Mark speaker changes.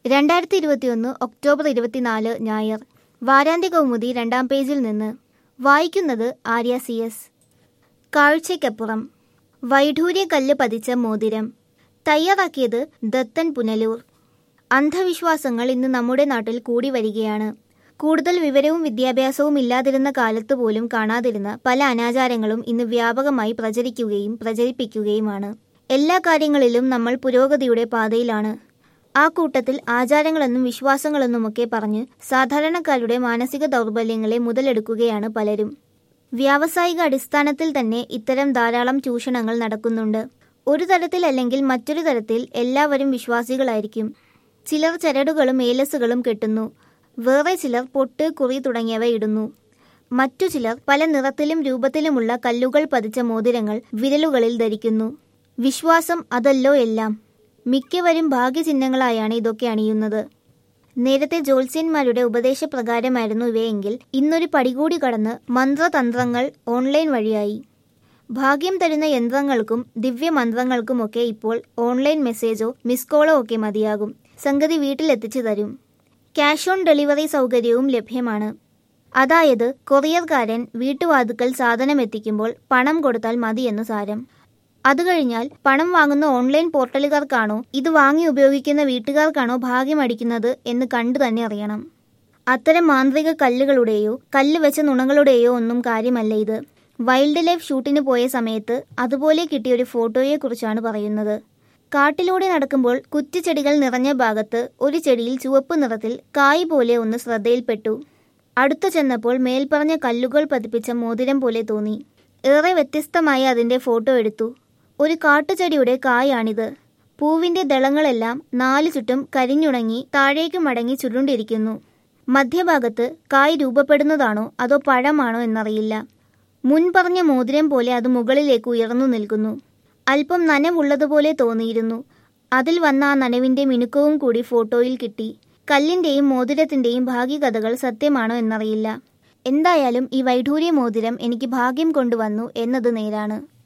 Speaker 1: രണ്ടായിരത്തി ഇരുപത്തിയൊന്ന് ഒക്ടോബർ ഇരുപത്തിനാല് ഞായർ വാരാന്ത്യ കൗമുദി രണ്ടാം പേജിൽ നിന്ന് വായിക്കുന്നത് ആര്യ സി എസ് കാഴ്ചയ്ക്കപ്പുറം വൈഢൂര്യ കല്ല് പതിച്ച മോതിരം തയ്യാറാക്കിയത് ദത്തൻ പുനലൂർ അന്ധവിശ്വാസങ്ങൾ ഇന്ന് നമ്മുടെ നാട്ടിൽ കൂടി വരികയാണ് കൂടുതൽ വിവരവും വിദ്യാഭ്യാസവും ഇല്ലാതിരുന്ന കാലത്ത് പോലും കാണാതിരുന്ന പല അനാചാരങ്ങളും ഇന്ന് വ്യാപകമായി പ്രചരിക്കുകയും പ്രചരിപ്പിക്കുകയുമാണ് എല്ലാ കാര്യങ്ങളിലും നമ്മൾ പുരോഗതിയുടെ പാതയിലാണ് ആ കൂട്ടത്തിൽ ആചാരങ്ങളെന്നും വിശ്വാസങ്ങളെന്നുമൊക്കെ പറഞ്ഞ് സാധാരണക്കാരുടെ മാനസിക ദൗർബല്യങ്ങളെ മുതലെടുക്കുകയാണ് പലരും വ്യാവസായിക അടിസ്ഥാനത്തിൽ തന്നെ ഇത്തരം ധാരാളം ചൂഷണങ്ങൾ നടക്കുന്നുണ്ട് ഒരു തരത്തിൽ അല്ലെങ്കിൽ മറ്റൊരു തരത്തിൽ എല്ലാവരും വിശ്വാസികളായിരിക്കും ചിലർ ചരടുകളും ഏലസുകളും കെട്ടുന്നു വേറെ ചിലർ പൊട്ട് കുറി തുടങ്ങിയവ ഇടുന്നു മറ്റു ചിലർ പല നിറത്തിലും രൂപത്തിലുമുള്ള കല്ലുകൾ പതിച്ച മോതിരങ്ങൾ വിരലുകളിൽ ധരിക്കുന്നു വിശ്വാസം അതല്ലോ എല്ലാം മിക്കവരും ഭാഗ്യചിഹ്നങ്ങളായാണ് ഇതൊക്കെ അണിയുന്നത് നേരത്തെ ജ്യോത്സ്യന്മാരുടെ ഉപദേശപ്രകാരമായിരുന്നു ഇവയെങ്കിൽ ഇന്നൊരു പടി കൂടി കടന്ന് മന്ത്രതന്ത്രങ്ങൾ ഓൺലൈൻ വഴിയായി ഭാഗ്യം തരുന്ന യന്ത്രങ്ങൾക്കും ദിവ്യമന്ത്രങ്ങൾക്കുമൊക്കെ ഇപ്പോൾ ഓൺലൈൻ മെസ്സേജോ മിസ് കോളോ ഒക്കെ മതിയാകും സംഗതി വീട്ടിലെത്തിച്ചു തരും ക്യാഷ് ഓൺ ഡെലിവറി സൗകര്യവും ലഭ്യമാണ് അതായത് കൊറിയർകാരൻ വീട്ടുവാതുക്കൽ സാധനം എത്തിക്കുമ്പോൾ പണം കൊടുത്താൽ മതിയെന്നു സാരം അത് കഴിഞ്ഞാൽ പണം വാങ്ങുന്ന ഓൺലൈൻ പോർട്ടലുകാർക്കാണോ ഇത് വാങ്ങി ഉപയോഗിക്കുന്ന വീട്ടുകാർക്കാണോ ഭാഗ്യമടിക്കുന്നത് എന്ന് കണ്ടു തന്നെ അറിയണം അത്തരം മാന്ത്രിക കല്ലുകളുടെയോ കല്ല് വെച്ച നുണകളുടെയോ ഒന്നും കാര്യമല്ല ഇത് വൈൽഡ് ലൈഫ് ഷൂട്ടിന് പോയ സമയത്ത് അതുപോലെ കിട്ടിയ ഒരു ഫോട്ടോയെക്കുറിച്ചാണ് പറയുന്നത് കാട്ടിലൂടെ നടക്കുമ്പോൾ കുറ്റിച്ചെടികൾ നിറഞ്ഞ ഭാഗത്ത് ഒരു ചെടിയിൽ ചുവപ്പ് നിറത്തിൽ കായ് പോലെ ഒന്ന് ശ്രദ്ധയിൽപ്പെട്ടു അടുത്തു ചെന്നപ്പോൾ മേൽപ്പറഞ്ഞ കല്ലുകൾ പതിപ്പിച്ച മോതിരം പോലെ തോന്നി ഏറെ വ്യത്യസ്തമായ അതിന്റെ ഫോട്ടോ എടുത്തു ഒരു കാട്ടുചെടിയുടെ കായാണിത് പൂവിന്റെ ദളങ്ങളെല്ലാം നാലു ചുറ്റും കരിഞ്ഞുണങ്ങി താഴേക്ക് മടങ്ങി ചുരുണ്ടിരിക്കുന്നു മധ്യഭാഗത്ത് കായ് രൂപപ്പെടുന്നതാണോ അതോ പഴമാണോ എന്നറിയില്ല മുൻപറഞ്ഞ മോതിരം പോലെ അത് മുകളിലേക്ക് ഉയർന്നു നിൽക്കുന്നു അല്പം നനവുള്ളതുപോലെ തോന്നിയിരുന്നു അതിൽ വന്ന ആ നനവിന്റെ മിനുക്കവും കൂടി ഫോട്ടോയിൽ കിട്ടി കല്ലിന്റെയും മോതിരത്തിന്റെയും ഭാഗ്യകഥകൾ സത്യമാണോ എന്നറിയില്ല എന്തായാലും ഈ വൈഢൂര്യ മോതിരം എനിക്ക് ഭാഗ്യം കൊണ്ടുവന്നു എന്നത് നേരാണ്